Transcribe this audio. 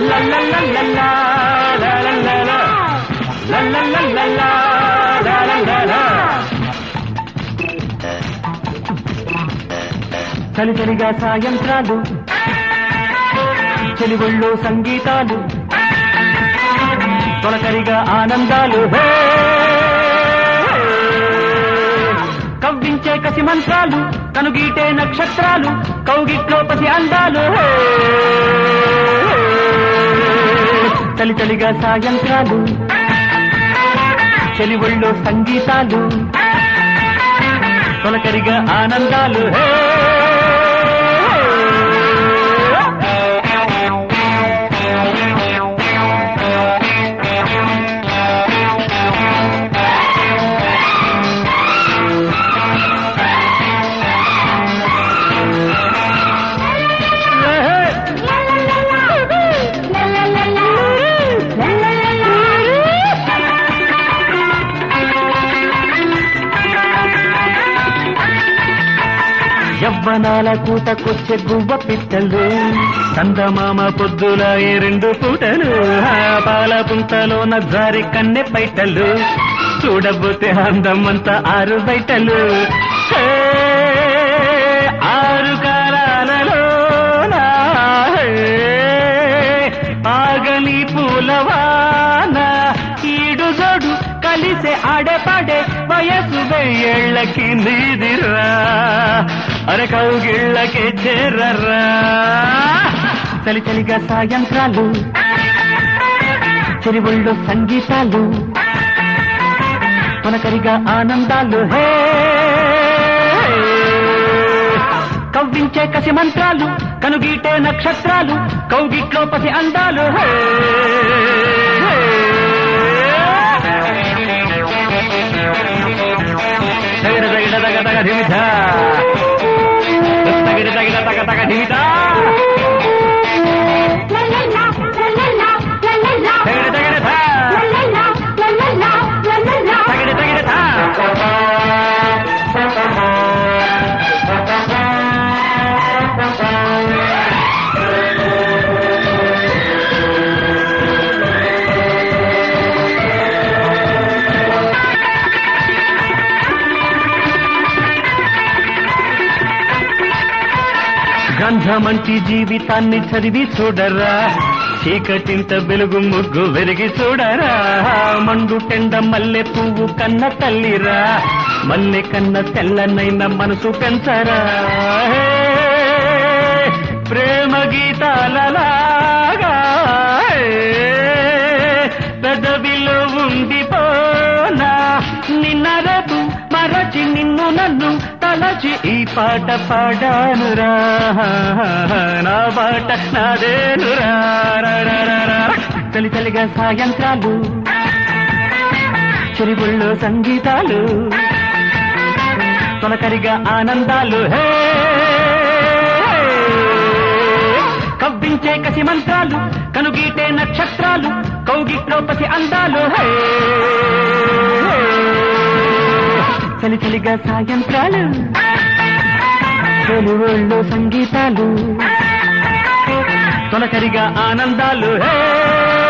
లల్లల్లల్లల్లా, లల్లల్లలా. లల్లల్లల్లల్లా, లల్లల్లలా. చలి చలిగా సాయంత్రాలు చెలిగొళ్ళు సంగీతాలు తొలకరిగా ఆనందాలు హే! కవ్వించే కసి మంత్రాలు కనుగీటే నక్షత్రాలు కౌగిట్లో పసి అందాలు హే! చలి చలిగా సాయంత్రాలు చెలివొళ్ళు సంగీతాలు తొలకరిగా ఆనందాలు హే యవ్వనాల కూతకొచ్చే గువ్వ పిట్టలు చందమామ పొద్దుల ఏ రెండు పూటలు ఆ పాల పుంతలో నజారి కన్నె పైటలు చూడబోతే అందమంతా ఆరు బయటలు హే, ఆరు కాలాలలో ఆగలి పూలవాన ఈడు జోడు కలిసే ఆడే పాడే వయసు వెయ్యేళ్ళకి నీదిరా అరే కౌగిళ్ళకి చేరరా చలి చలిగా సాయంత్రాలు చెరివుళ్ళు సంగీతాలు కొనకరిగా ఆనందాలు హే కవ్వించే కసి మంత్రాలు కనుగీటే నక్షత్రాలు కౌగిట్లో పసి అందాలు హే తగిన తగిన తగ తగ ధిమిత తగిన తగిన తగ తగ ధిమిత తగిన తగిన థా తగిన తగిన థా గంధమంటి జీవితాన్ని చదివి చూడరా చీకటింత వెలుగు ముగ్గు వెలిగి చూడరా మండు టెండ మల్లె పువ్వు కన్న తల్లిరా మల్లె కన్న తెల్లనైన మనసు పెంచరా హే, ప్రేమ గీతాలలాగా హే, పెదవిలో ఉండిపోనా నిన్న రేపు మరచి నిన్ను నన్ను తలచి ఈ పాట పాడానురా నా పాట నాదేనురా రా, రా, రా, రా, రా. చలి చలిగా సాయంత్రాలు చెరిబుళ్ళు సంగీతాలు తొలకరిగా ఆనందాలు హే కవ్వించే కసి మంత్రాలు కనుగీటే నక్షత్రాలు కౌగిట్లో పసి అందాలు హే చలి చలిగా సాయంత్రాలు చెలువుళ్ళు సంగీతాలు తొలకరిగా ఆనందాలు హే